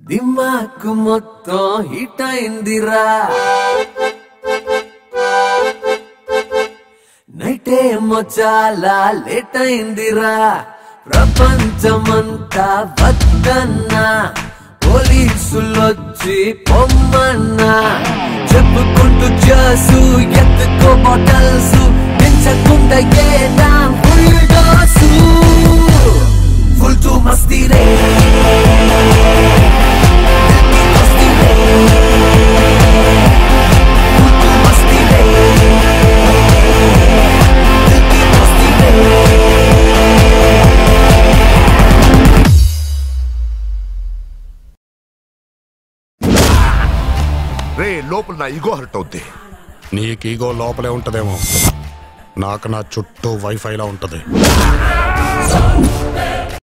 దిమాకు మొత్తం హిట్ అయిందిరా నైట్ ఏమో చాలా లేట్ అయిందిరా ప్రపంచమంతా వద్దన్నా పోలీసులొచ్చి పొమ్మన్నా చెప్పుకుంటూ చేసు ఎత్తుకో బాటల్స్ పెంచకుండా ఏదా ఫుల్ డోసు ఫుల్ టు మస్తీ రే మస్తీ రే ఫుల్ టు మస్తీ రే మస్తీ రే రే లోపల నా ఇగో హర్ట్ అవుద్ది నీకు ఈగో లోపలే ఉంటదేమో నాకు నా చుట్టూ వైఫైలా ఉంటది